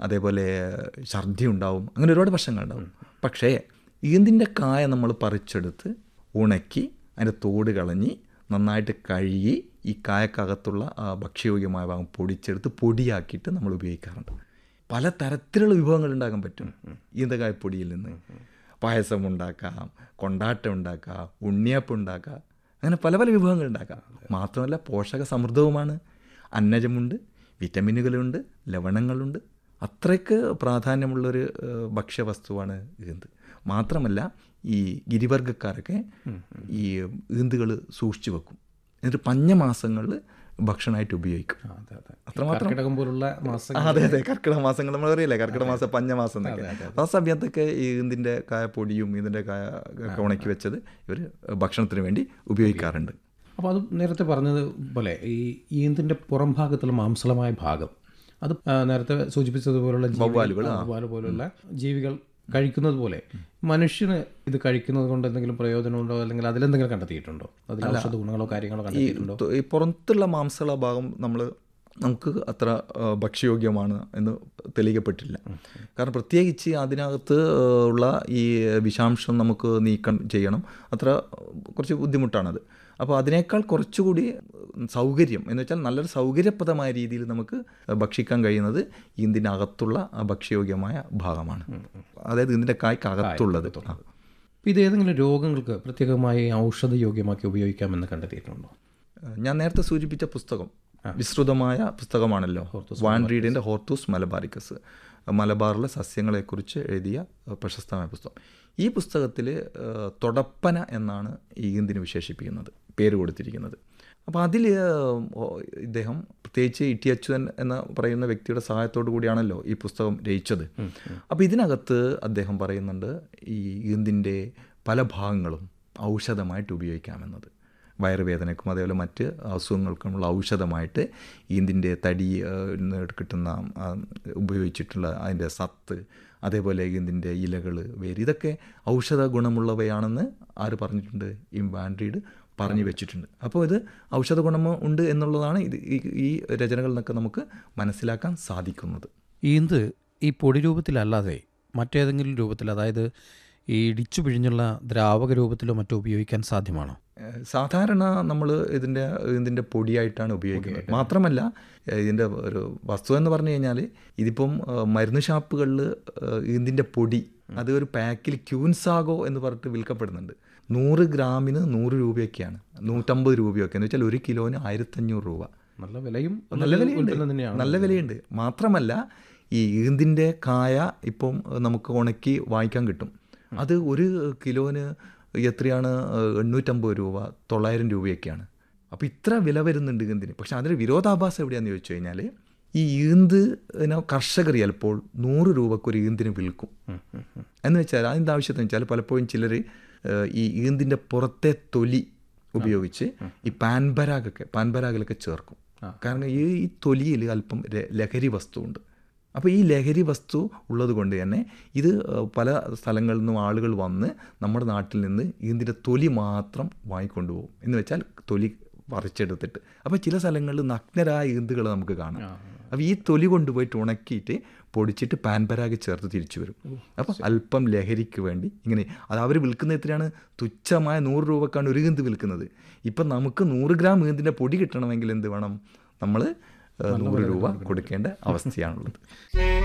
അതേപോലെ ഛർദി ഉണ്ടാവും അങ്ങനെ ഒരുപാട് പ്രശ്നങ്ങളുണ്ടാവും പക്ഷേ ഈന്തിൻ്റെ കായ നമ്മൾ പറിച്ചെടുത്ത് ഉണക്കി അതിൻ്റെ തോട് കളഞ്ഞ് നന്നായിട്ട് കഴുകി ഈ കായക്കകത്തുള്ള ആ ഭക്ഷ്യയോഗ്യമായ ഭാഗം പൊടിച്ചെടുത്ത് പൊടിയാക്കിയിട്ട് നമ്മൾ ഉപയോഗിക്കാറുണ്ട് പല തരത്തിലുള്ള വിഭവങ്ങൾ ഉണ്ടാക്കാൻ പറ്റും ഈന്തക്കായപ്പൊടിയിൽ നിന്ന് പായസം ഉണ്ടാക്കാം കൊണ്ടാട്ടം ഉണ്ടാക്കാം ഉണ്ണിയപ്പം ഉണ്ടാക്കാം അങ്ങനെ പല പല വിഭവങ്ങൾ ഉണ്ടാക്കാം മാത്രമല്ല പോഷക സമൃദ്ധവുമാണ് അന്നജമുണ്ട് വിറ്റമിനുകളുണ്ട് ലവണങ്ങളുണ്ട് അത്രയ്ക്ക് പ്രാധാന്യമുള്ളൊരു ഏഹ്, ഭക്ഷ്യവസ്തുവാണ് ഈന്ത് മാത്രമല്ല ഈ ഗിരിവർഗക്കാരൊക്കെ ഈ ഈന്തുകൾ സൂക്ഷിച്ചു വെക്കും എന്നിട്ട് പഞ്ഞമാസങ്ങളിൽ ഭക്ഷണമായിട്ട് ഉപയോഗിക്കും ആ, അതെ അതെ അത്രമാത്രം കർക്കിടകം പോലുള്ള മാസം ആ, അതെ അതെ കർക്കിടക മാസങ്ങൾ നമ്മൾ അറിയില്ലേ കർക്കിടക മാസം പഞ്ഞമാസം എന്നൊക്കെ ആ സമയത്തൊക്കെ ഈ ഇതിൻ്റെ കായ പൊടിയും ഇതിൻ്റെ കായ ഒക്കെ ഉണക്കി വെച്ചത് ഇവർ ഭക്ഷണത്തിന് വേണ്ടി ഉപയോഗിക്കാറുണ്ട് അപ്പോൾ അത് നേരത്തെ പറഞ്ഞത് പോലെ ഈ ഈന്തിൻ്റെ പുറം ഭാഗത്തുള്ള മാംസളമായ ഭാഗം അത് ആ, നേരത്തെ സൂചിപ്പിച്ചതുപോലുള്ള വവ്വാലുകൾ വവ്വാല് പോലുള്ള ജീവികൾ കഴിക്കുന്നത് പോലെ മനുഷ്യന് ഇത് കഴിക്കുന്നത് കൊണ്ട് എന്തെങ്കിലും പ്രയോജനമുണ്ടോ അല്ലെങ്കിൽ അതിലെന്തെങ്കിലും കണ്ടെത്തിയിട്ടുണ്ടോ അതിൽ ഔഷധ ഗുണങ്ങളോ കാര്യങ്ങളോ കണ്ടെത്തിയിട്ടുണ്ടോ തൊ- ഈ പുറത്തുള്ള മാംസള ഭാഗം നമ്മൾ നമുക്ക് അത്ര ആ, ഭക്ഷ്യയോഗ്യമാണ് എന്ന് തെളിയിക്കപ്പെട്ടില്ല കാരണം പ്രത്യേകിച്ച് അതിനകത്ത് ആ, ഉള്ള ഈ വിഷാംശം നമുക്ക് നീക്കം ചെയ്യണം അത്ര കുറച്ച് ബുദ്ധിമുട്ടാണത് അപ്പോൾ അതിനേക്കാൾ കുറച്ചുകൂടി സൗകര്യം എന്ന് വെച്ചാൽ നല്ലൊരു സൗകര്യപ്രദമായ രീതിയിൽ നമുക്ക് ഭക്ഷിക്കാൻ കഴിയുന്നത് ഇതിനകത്തുള്ള ആ ഭക്ഷ്യയോഗ്യമായ ഭാഗമാണ് അതായത് ഇതിൻ്റെ കായ്ക്കകത്തുള്ളത് ആ. അപ്പോൾ ഇത് ഏതെങ്കിലും രോഗങ്ങൾക്ക് പ്രത്യേകമായി ഔഷധയോഗ്യമാക്കി ഉപയോഗിക്കാമെന്ന് കണ്ടെത്തിയിട്ടുണ്ടോ ഞാൻ നേരത്തെ സൂചിപ്പിച്ച പുസ്തകം വിസ്തൃതമായ പുസ്തകമാണല്ലോ വാൻ റീഡിൻ്റെ ഹോർത്തൂസ് മലബാറിക്കസ് മലബാറിലെ സസ്യങ്ങളെക്കുറിച്ച് എഴുതിയ അഹ്, പ്രശസ്തമായ പുസ്തകം ഈ പുസ്തകത്തിൽ തൊടപ്പന എന്നാണ് ഈ ഈന്തിന് വിശേഷിപ്പിക്കുന്നത് പേര് കൊടുത്തിരിക്കുന്നത് അപ്പോൾ അതിൽ ഇദ്ദേഹം പ്രത്യേകിച്ച് ഇ ടി അച്യുതൻ എന്ന പറയുന്ന വ്യക്തിയുടെ സഹായത്തോടു കൂടിയാണല്ലോ ഈ പുസ്തകം രചിച്ചത് അപ്പോൾ ഇതിനകത്ത് അദ്ദേഹം പറയുന്നുണ്ട് ഈ ഈന്തിൻ്റെ പല ഭാഗങ്ങളും ഔഷധമായിട്ട് ഉപയോഗിക്കാമെന്നത് വയറുവേദനയ്ക്കും അതേപോലെ മറ്റ് അസുഖങ്ങൾക്കുമുള്ള ഔഷധമായിട്ട് ഈന്തിൻ്റെ തടി ആ, ന്ന് കിട്ടുന്ന ആ, ഉപയോഗിച്ചിട്ടുള്ള അതിൻ്റെ സത്ത് അതേപോലെ ഈന്തിൻ്റെ ഇലകൾ വേര് ഇതൊക്കെ ഔഷധ ഗുണമുള്ളവയാണെന്ന് ആര് പറഞ്ഞിട്ടുണ്ട് ഈ വാൻഡ്രീഡ് പറഞ്ഞു വെച്ചിട്ടുണ്ട് അപ്പോൾ ഇത് ഔഷധ ഗുണം ഉണ്ട് എന്നുള്ളതാണ് ഇത് ഈ- ഈ രചനകളിൽ നിന്നൊക്കെ നമുക്ക് മനസ്സിലാക്കാൻ സാധിക്കുന്നത് ഈന്ത് ഈ പൊടി രൂപത്തിലല്ലാതെ മറ്റേതെങ്കിലും രൂപത്തിൽ അതായത് ഈ ഇടിച്ചു പിഴിഞ്ഞുള്ള ദ്രാവക രൂപത്തിലോ മറ്റോ ഉപയോഗിക്കാൻ സാധ്യമാണോ ഏഹ് സാധാരണ നമ്മൾ ഇതിൻ്റെ ഇതിൻ്റെ പൊടിയായിട്ടാണ് ഉപയോഗിക്കുന്നത് മാത്രമല്ല ഏഹ് ഇതിൻ്റെ ഒരു വസ്തു എന്ന് പറഞ്ഞു കഴിഞ്ഞാൽ ഇതിപ്പം ഏഹ് മരുന്ന് ഷാപ്പുകളിൽ ഇതിൻ്റെ പൊടി അത് ഒരു പാക്കിൽ ക്യൂൻസാഗോ എന്ന് പറഞ്ഞിട്ട് വിൽക്കപ്പെടുന്നുണ്ട് നൂറ് ഗ്രാമിന് നൂറ് രൂപയൊക്കെയാണ് നൂറ്റമ്പത് രൂപയൊക്കെ എന്ന് വെച്ചാൽ ഒരു കിലോന് ആയിരത്തഞ്ഞൂറ് രൂപ നല്ല വിലയും നല്ല വിലയുണ്ട് ഉൽപ്പന്നം തന്നെയാണ് നല്ല വിലയുണ്ട് മാത്രമല്ല ഈ ഈന്തിൻ്റെ കായ ഇപ്പം നമുക്ക് ഉണക്കി വാങ്ങിക്കാൻ കിട്ടും അത് ഒരു കിലോന് എത്രയാണ് എണ്ണൂറ്റമ്പത് രൂപ തൊള്ളായിരം രൂപയൊക്കെയാണ് അപ്പോൾ ഇത്ര വില വരുന്നുണ്ട് ഈന്തിന് പക്ഷെ അതിന് വിരോധാഭാസം എവിടെയാണെന്ന് ചോദിച്ചു കഴിഞ്ഞാൽ ഈ ഈന്ത് നെ കർഷകർ ചിലപ്പോൾ നൂറ് രൂപക്ക് ഒരു ഈന്തിന് വിൽക്കും എന്ന് വെച്ചാൽ അതിൻ്റെ ആവശ്യത്തിന് വെച്ചാൽ പലപ്പോഴും ചിലർ ഈ ഈന്തിൻ്റെ പുറത്തെ തൊലി ഉപയോഗിച്ച് ഈ പാൻപരാഗൊക്കെ പാൻപരാഗിലൊക്കെ ചേർക്കും കാരണം ഈ ഈ തൊലിയിൽ അല്പം ര- ലഹരി വസ്തുവുണ്ട് അപ്പോൾ ഈ ലഹരി വസ്തു ഉള്ളത് കൊണ്ട് തന്നെ ഇത് ഏഹ്, പല സ്ഥലങ്ങളിൽ നിന്നും ആളുകൾ വന്ന് നമ്മുടെ നാട്ടിൽ നിന്ന് ഇതിൻ്റെ തൊലി മാത്രം വാങ്ങിക്കൊണ്ടുപോകും എന്ന് വെച്ചാൽ തൊലി പറിച്ചെടുത്തിട്ട് അപ്പോൾ ചില സ്ഥലങ്ങളിൽ നഗ്നരായ ഈന്തുകൾ നമുക്ക് കാണാം അപ്പോൾ ഈ തൊലി കൊണ്ടുപോയിട്ട് ഉണക്കിയിട്ട് പൊടിച്ചിട്ട് പാൻപരാഗ് ചേർത്ത് തിരിച്ചു വരും അപ്പോൾ അല്പം ലഹരിക്ക് വേണ്ടി ഇങ്ങനെ അത് അവർ വിൽക്കുന്ന എത്രയാണ് തുച്ഛമായ നൂറ് രൂപക്കാണ് ഒരു ഈന്ത് വിൽക്കുന്നത് ഇപ്പം നമുക്ക് നൂറ് ഗ്രാം ഈന്തിൻ്റെ പൊടി കിട്ടണമെങ്കിൽ എന്ത് വേണം നമ്മൾ നൂറ് രൂപ കൊടുക്കേണ്ട അവസ്ഥയാണുള്ളത്